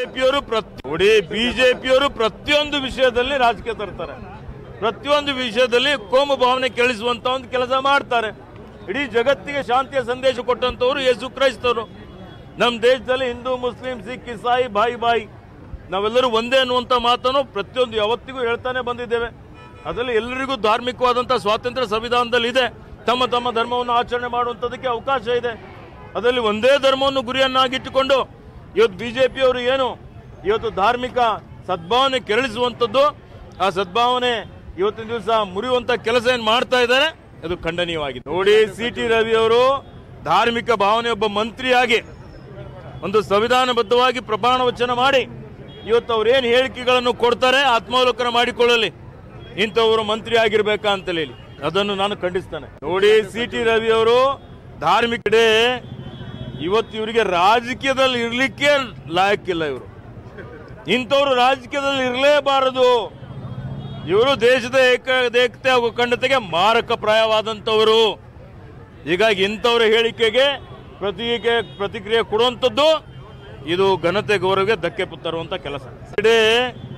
ಬಿಜೆಪಿಯವರು ಪ್ರತಿ ನೋಡಿ ಬಿಜೆಪಿಯವರು ಪ್ರತಿಯೊಂದು ವಿಷಯದಲ್ಲಿ ರಾಜಕೀಯ ತರ್ತಾರೆ ಪ್ರತಿಯೊಂದು ವಿಷಯದಲ್ಲಿ ಕೋಮು ಭಾವನೆ ಕೆಳಿಸುವಂತ ಒಂದು ಕೆಲಸ ಮಾಡ್ತಾರೆ ಇಡೀ ಜಗತ್ತಿಗೆ ಶಾಂತಿಯ ಸಂದೇಶ ಕೊಟ್ಟಂತವರು ಯೇಸು ಕ್ರೈಸ್ತವರು ನಮ್ಮ ದೇಶದಲ್ಲಿ ಹಿಂದೂ ಮುಸ್ಲಿಂ ಸಿಖ್ ಇಸಾಯಿ ಬಾಯಿ ಬಾಯಿ ನಾವೆಲ್ಲರೂ ಒಂದೇ ಅನ್ನುವಂಥ ಮಾತನ್ನು ಪ್ರತಿಯೊಂದು ಯಾವತ್ತಿಗೂ ಹೇಳ್ತಾನೆ ಬಂದಿದ್ದೇವೆ ಅದರಲ್ಲಿ ಎಲ್ಲರಿಗೂ ಧಾರ್ಮಿಕವಾದಂಥ ಸ್ವಾತಂತ್ರ್ಯ ಸಂವಿಧಾನದಲ್ಲಿ ಇದೆ ತಮ್ಮ ತಮ್ಮ ಧರ್ಮವನ್ನು ಆಚರಣೆ ಮಾಡುವಂಥದ್ದಕ್ಕೆ ಅವಕಾಶ ಇದೆ ಅದರಲ್ಲಿ ಒಂದೇ ಧರ್ಮವನ್ನು ಗುರಿಯನ್ನಾಗಿಟ್ಟುಕೊಂಡು ಇವತ್ತು ಬಿಜೆಪಿಯವರು ಏನು ಇವತ್ತು ಧಾರ್ಮಿಕ ಸದ್ಭಾವನೆ ಕೆರಳಿಸುವಂಥದ್ದು ಆ ಸದ್ಭಾವನೆ ಇವತ್ತಿನ ದಿವಸ ಮುರಿಯುವಂತ ಕೆಲಸ ಏನು ಮಾಡ್ತಾ ಇದ್ದಾರೆ ಅದು ಖಂಡನೀಯವಾಗಿದೆ ನೋಡಿ ಸಿ ಟಿ ರವಿ ಅವರು ಧಾರ್ಮಿಕ ಭಾವನೆ ಒಬ್ಬ ಮಂತ್ರಿಯಾಗಿ ಒಂದು ಸಂವಿಧಾನಬದ್ಧವಾಗಿ ಪ್ರಮಾಣ ವಚನ ಮಾಡಿ ಇವತ್ತು ಅವ್ರು ಏನು ಹೇಳಿಕೆಗಳನ್ನು ಕೊಡ್ತಾರೆ ಆತ್ಮಾವಲೋಕನ ಮಾಡಿಕೊಳ್ಳಲಿ ಇಂಥವರು ಮಂತ್ರಿ ಆಗಿರ್ಬೇಕಾ ಅಂತ ಹೇಳಿ ಅದನ್ನು ನಾನು ಖಂಡಿಸ್ತೇನೆ ನೋಡಿ ಸಿ ಟಿ ರವಿ ಅವರು ಧಾರ್ಮಿಕ ಕಡೆ ಇವತ್ತು ಇವರಿಗೆ ರಾಜಕೀಯದಲ್ಲಿ ಇರ್ಲಿಕ್ಕೆ ಲಾಯಕ್ಕಿಲ್ಲ ಇವರು ಇಂಥವ್ರು ರಾಜಕೀಯದಲ್ಲಿ ಇರಲೇಬಾರದು ಇವರು ದೇಶದ ಏಕ ಏಕತೆ ಹಾಗೂ ಅಖಂಡತೆಗೆ ಮಾರಕಪ್ರಾಯವಾದಂಥವರು ಹೀಗಾಗಿ ಇಂಥವರ ಹೇಳಿಕೆಗೆ ಪ್ರತಿಗೆ ಪ್ರತಿಕ್ರಿಯೆ ಕೊಡುವಂಥದ್ದು ಇದು ಘನತೆ ಗೌರವಕ್ಕೆ ಧಕ್ಕೆ ತರುವಂತ ಕೆಲಸ ಇಡೀ